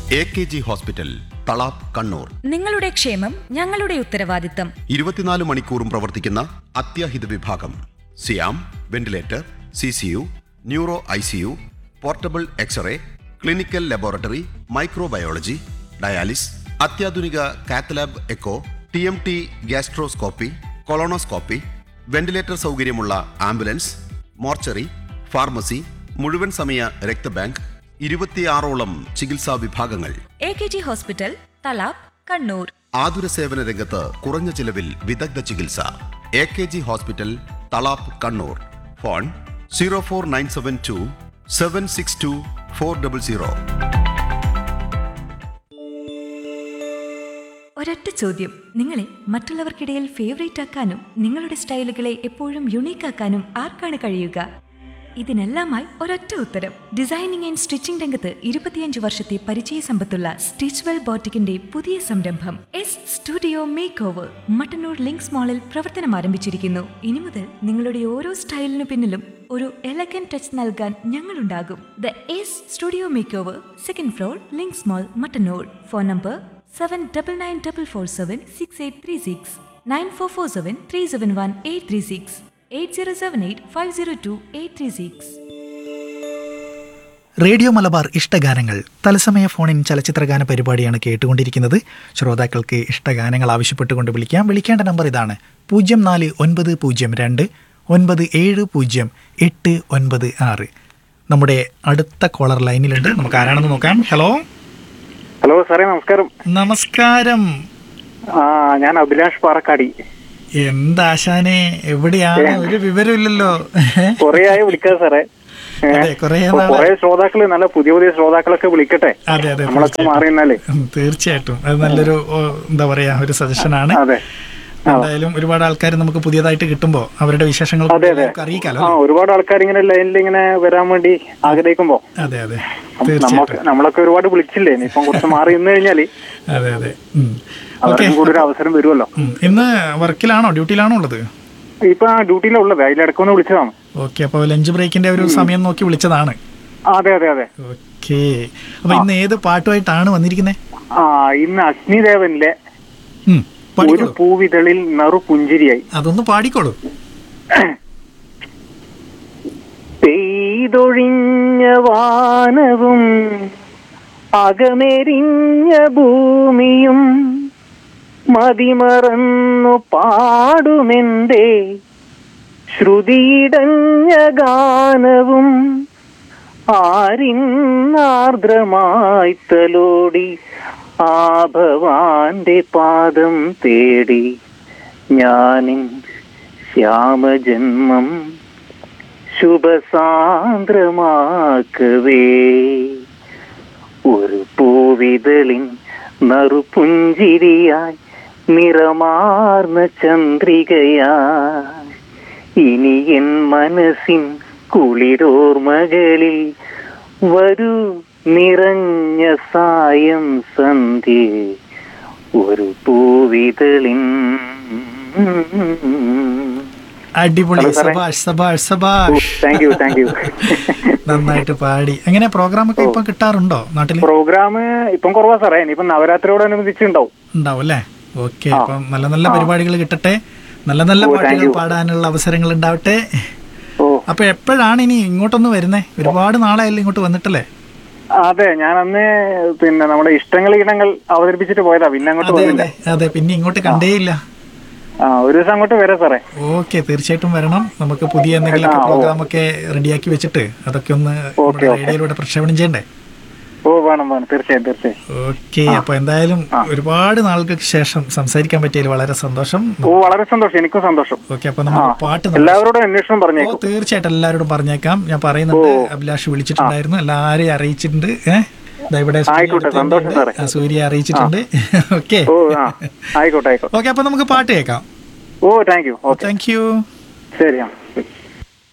A K G hospital Thalap Kannur നിങ്ങളുടെ ക്ഷേമം ഞങ്ങളുടെ ഉത്തരവാദിത്തം ഇരുപത്തിനാല് മണിക്കൂറും പ്രവർത്തിക്കുന്ന അത്യാഹിത വിഭാഗം സിയാം ventilator C C U neuro I C U portable X-ray clinical laboratory microbiology dialysis അത്യാധുനിക cath lab echo T M T gastroscopy colonoscopy ventilator സൗകര്യമുള്ള ആംബുലൻസ് മോർച്ചറി ഫാർമസി മുഴുവൻ സമയ രക്തബാങ്ക് ഇരുപത്തിയാറോളം ചികിത്സാ വിഭാഗങ്ങൾ A K G hospital Thalap Kannur ആതുര സേവന രംഗത്ത് കുറഞ്ഞ ചിലവിൽ വിദഗ്ധ ചികിത്സ A K G hospital Thalap Kannur phone zero four nine seven two seven six two four double zero ഒരൊറ്റ ചോദ്യം നിങ്ങളെ മറ്റുള്ളവർക്കിടയിൽ ഫേവറേറ്റ് ആക്കാനും നിങ്ങളുടെ സ്റ്റൈലുകളെ എപ്പോഴും യുണീക്ക് ആക്കാനും ആർക്കാണ് കഴിയുക ഇതിനെല്ലാമായി ഒരൊറ്റ ഉത്തരം ഡിസൈനിങ് ആൻഡ് സ്റ്റിച്ചിംഗ് രംഗത്ത് ഇരുപത്തിയഞ്ച് വർഷത്തെ പരിചയ സമ്പത്തുള്ള സ്റ്റിച്ച്വെൽ ബോട്ടിക്കിന്റെ പുതിയ സംരംഭം S studio makeover Mattannur Links മാളിൽ പ്രവർത്തനം ആരംഭിച്ചിരിക്കുന്നു ഇനി മുതൽ നിങ്ങളുടെ ഓരോ സ്റ്റൈലിനു പിന്നിലും ഒരു എലഗൻ ടച്ച് നൽകാൻ ഞങ്ങളുണ്ടാകും the S studio makeover second floor Links mall Mattannur phone number seven double nine double four seven six eight three six nine four four seven three seven one eight three six eight zero seven eight five zero two eight three six radio Malabar ഇഷ്ടഗാനങ്ങൾ തത്സമയ ഫോണിൻ ചലച്ചിത്രഗാന പരിപാടിയാണ് കേട്ടുകൊണ്ടിരിക്കുന്നത് ശ്രോതാക്കൾക്ക് ഇഷ്ടഗാനങ്ങൾ ആവശ്യപ്പെട്ടുകൊണ്ട് വിളിക്കാം വിളിക്കേണ്ട number ഇതാണ് പൂജ്യം നാല് ഒൻപത് പൂജ്യം രണ്ട് ഒൻപത് ഏഴ് പൂജ്യം എട്ട് ഒൻപത് ആറ് നമ്മുടെ അടുത്ത കോളർ ലൈനിലുണ്ട് നമുക്ക് ആരാണെന്ന് നോക്കാം ഹലോ ഹലോ സാറേ നമസ്കാരം നമസ്കാരം ആ ഞാൻ അഭിലാഷ് പാറക്കാടി എന്താശാനെ എവിടെയാണ് ഒരു വിവരമില്ലല്ലോ കൊറേ ആയി വിളിക്കാതെ സാറേ ഏ, അതെ കുറേ അപ്പൊ നാളെ കൊറേ ശ്രോതാക്കള് നല്ല പുതിയ പുതിയ ശ്രോതാക്കളൊക്കെ വിളിക്കട്ടെ അതെ അതെ നമ്മളൊക്കെ മാറി നിന്നാലേ ഉം, തീർച്ചയായിട്ടും അത് നല്ലൊരു ഓ, എന്താ പറയാ ഒരു സജഷനാണ് അതെ എന്തായാലും ഒരുപാട് ആൾക്കാർ നമുക്ക് പുതിയതായിട്ട് കിട്ടുമ്പോ അവരുടെ വിശേഷങ്ങൾ അതെ അതെ നമുക്ക് അറിയിക്കാലോ ആ ഒരുപാട് ആൾക്കാർ ഇങ്ങനെ ലൈനിൽ ഇങ്ങനെ വരാൻ വേണ്ടി ആഗ്രഹിക്കുമ്പോ അതെ അതെ നമുക്ക് തീർച്ചയായിട്ടും നമ്മളൊക്കെ ഒരുപാട് വിളിച്ചില്ലേ ഇനിയിപ്പം കുറച്ച് മാറി നിന്ന് കഴിഞ്ഞാല് അതെ അതെ ഉം. ഓക്കെ അവർക്കും കൂടി ഒരു അവസരം വരുമല്ലോ ഉം. ഇന്ന് വർക്കിലാണോ ഡ്യൂട്ടിയിലാണോ ഉള്ളത് ഇപ്പൊ ആ ഡ്യൂട്ടിയിലാ ഉള്ളത് അതിലിടക്കൊന്ന് വിളിച്ചതാണ് ഓക്കെ അപ്പോൾ ലഞ്ച് ബ്രേക്കിന്റെ ഒരു സമയം നോക്കി വിളിച്ചതാണ് ആ, അതെ അതെ അതെ ഓക്കെ അപ്പൊ ഇന്ന് ഏത് പാട്ടുമായിട്ടാണ് വന്നിരിക്കുന്നത് ആ ഇന്ന് അഗ്നിദേവനിലെ ഒരു പാടിക്കോളൂ പൂവിതളിൽ നറു പുഞ്ചിരിയായി അതൊന്ന് പാടിക്കോളൂ പെയ്തൊഴിഞ്ഞ വാനവും അകമെരിഞ്ഞ ഭൂമിയും മതിമറന്നു പാടുമെന്തേ ശ്രുതിയിടഞ്ഞ ഗാനവും ആരിന്നാർദ്രമായി തലോടി ആ ഭവാന്റെ പാദം തേടി ഞാനിൻ ശ്യാമജന്മം ശുഭസാന്ദ്രമാക്കവേ ഒരു പൂവിതളിൻ നറുപുഞ്ചിരിയായി നിറമാർന്ന ചന്ദ്രികയായി ഇനി എൻ മനസ്സിൻ കുളിരോർമകളിൽ വരൂ നിറഞ്ഞ സായം സന്ധ്യ ഒരു പൂവിതളിൻ അടിപൊളി ഹലോ സാറേ. സബാഷ് സബാഷ് സബാഷ് താങ്ക് യു താങ്ക് യു നന്നായിട്ട് പാടി എങ്ങനെ പ്രോഗ്രാം ഒക്കെ ഇപ്പൊ കിട്ടാറുണ്ടോ നാട്ടില് പ്രോഗ്രാം ഇപ്പം കുറവാ സാറേ ഇനിയിപ്പം നവരാത്രിയോടനുബന്ധിച്ചുണ്ടാവും ഉണ്ടാവും അല്ലേ ഓക്കെ ആ. അപ്പം നല്ല നല്ല പരിപാടികൾ കിട്ടട്ടെ നല്ല നല്ല ഓ, thank പാട്ടുകൾ you. പാടാനുള്ള അവസരങ്ങൾ ഉണ്ടാവട്ടെ ഓ അപ്പൊ എപ്പോഴാണ് ഇനി ഇങ്ങോട്ടൊന്ന് വരുന്നേ ഒരുപാട് നാളായല്ലോ ഇങ്ങോട്ട് വന്നിട്ടല്ലേ അതെ ഞാൻ അന്ന് പിന്നെ നമ്മുടെ ഇഷ്ടങ്ങൾ ഇനങ്ങൾ അവതരിപ്പിച്ചിട്ട് പോയതാ പിന്നെ അങ്ങോട്ട് അതെ വന്നില്ല അതെ അതെ പിന്നെ ഇങ്ങോട്ട് കണ്ടേയില്ല ആ ഒരു ദിവസം അങ്ങോട്ട് വരാം സാറേ ഓക്കെ തീർച്ചയായിട്ടും വരണം നമുക്ക് പുതിയ എന്തെങ്കിലും ആ, ഓ. പ്രോഗ്രാം ഒക്കെ റെഡിയാക്കി വെച്ചിട്ട് അതൊക്കെ ഒന്ന് ഓക്കെ, ഓക്കെ. റേഡിയോയിലൂടെ പ്രക്ഷേപണം ചെയ്യണ്ടേ ഓ വേണം വേണം തീർച്ചയായും തീർച്ചയായും ഓക്കെ അപ്പൊ എന്തായാലും ഒരുപാട് നാളുകൾക്ക് ശേഷം സംസാരിക്കാൻ പറ്റിയതിൽ വളരെ സന്തോഷം ഓ വളരെ സന്തോഷം എനിക്കും സന്തോഷം ഓക്കെ അപ്പൊ ആ നമുക്ക് പാട്ട് നമുക്ക് എല്ലാവരോടും അന്വേഷണം ഓ പറഞ്ഞേക്കും തീർച്ചയായിട്ടും എല്ലാവരോടും പറഞ്ഞേക്കാം ഞാൻ പറയുന്നുണ്ട് അഭിലാഷ് വിളിച്ചിട്ടുണ്ടായിരുന്നു എല്ലാരെയും അറിയിച്ചിട്ടുണ്ട് ഏഹ് ദാ ഇവിടെ സൂര്യ ആയിക്കോട്ടെ, അടുത്ത് സന്തോഷം ഉണ്ട്. സാറേ. ആ, സൂര്യ അറിയിച്ചിട്ടുണ്ട് ഓക്കെ ഓ ആ ആയിക്കോട്ടെ ആയിക്കോട്ടെ ഓക്കെ അപ്പൊ നമുക്ക് പാട്ട് കേൾക്കാം ഓ thank you okay thank you ശരി ആ